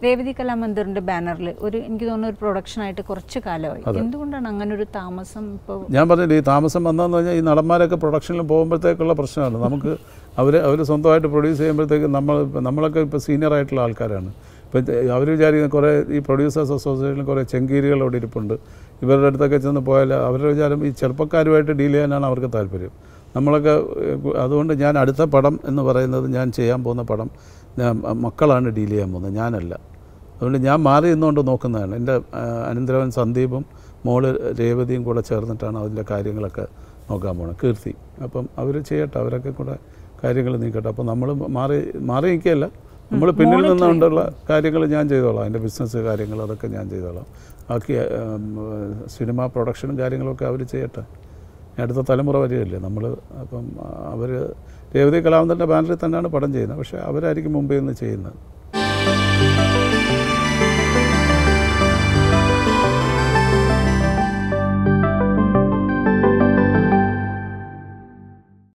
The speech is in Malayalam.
രേവതി കലാമന്ദിറിന്റെ ബാനറിൽ ഒരു എനിക്ക് തോന്നുന്നു ഒരു പ്രൊഡക്ഷനായിട്ട് കുറച്ച് കാലമായി എന്തുകൊണ്ടാണ് അങ്ങനെ ഒരു താമസം ഇപ്പോൾ ഞാൻ പറഞ്ഞില്ലേ ഈ താമസം വന്നതെന്ന് പറഞ്ഞാൽ ഈ നടന്മാരൊക്കെ പ്രൊഡക്ഷനിൽ പോകുമ്പോഴത്തേക്കുള്ള പ്രശ്നമാണ് നമുക്ക് അവർ അവർ സ്വന്തമായിട്ട് പ്രൊഡ്യൂസ് ചെയ്യുമ്പോഴത്തേക്ക് നമ്മൾ നമ്മളൊക്കെ ഇപ്പോൾ സീനിയർ ആയിട്ടുള്ള ആൾക്കാരാണ് ഇപ്പം അവർ വിചാരിക്കുന്ന കുറേ ഈ പ്രൊഡ്യൂസേഴ്സ് അസോസിയേഷനിൽ കുറേ ചെങ്കീരികൾ അവിടെ ഇരിപ്പുണ്ട് ഇവരുടെ അടുത്തൊക്കെ ചെന്ന് പോയാൽ അവരുടെ വിചാരം ഈ ചെറുപ്പക്കാരുമായിട്ട് ഡീൽ ചെയ്യാനാണ് അവർക്ക് താല്പര്യം നമ്മളൊക്കെ ഏഹ്, അതുകൊണ്ട് ഞാൻ അടുത്ത പടം എന്ന് പറയുന്നത് ഞാൻ ചെയ്യാൻ പോകുന്ന പടം ഞാൻ മക്കളാണ് ഡീൽ ചെയ്യാൻ പോകുന്നത് ഞാനല്ല അതുകൊണ്ട് ഞാൻ മാറി നിന്നുകൊണ്ട് നോക്കുന്നതാണ് എൻ്റെ ആ, അനന്തരവൻ സന്ദീപും മോള് രേവതിയും കൂടെ ചേർന്നിട്ടാണ് അതിൻ്റെ കാര്യങ്ങളൊക്കെ നോക്കാൻ പോകുന്നത് കീർത്തി അപ്പം അവർ ചെയ്യട്ടെ അവരൊക്കെ കൂടെ കാര്യങ്ങൾ നീക്കട്ടെ അപ്പം നമ്മൾ മാറി മാറി നിൽക്കുകയല്ല നമ്മൾ പിന്നിൽ നിന്നുകൊണ്ടുള്ള കാര്യങ്ങൾ ഞാൻ ചെയ്തോളാം അതിൻ്റെ ബിസിനസ് കാര്യങ്ങൾ അതൊക്കെ ഞാൻ ചെയ്തോളാം ബാക്കി ഉം, സിനിമ പ്രൊഡക്ഷനും കാര്യങ്ങളൊക്കെ അവർ ചെയ്യട്ടെ ഇനി അടുത്ത തലമുറ വരികയല്ലേ നമ്മൾ അപ്പം അവർ രേവതി കലാവന്തൻ്റെ ബാനറിൽ തന്നെയാണ് പടം ചെയ്യുന്നത് പക്ഷേ അവരായിരിക്കും മുമ്പേ നിന്ന് ചെയ്യുന്നത്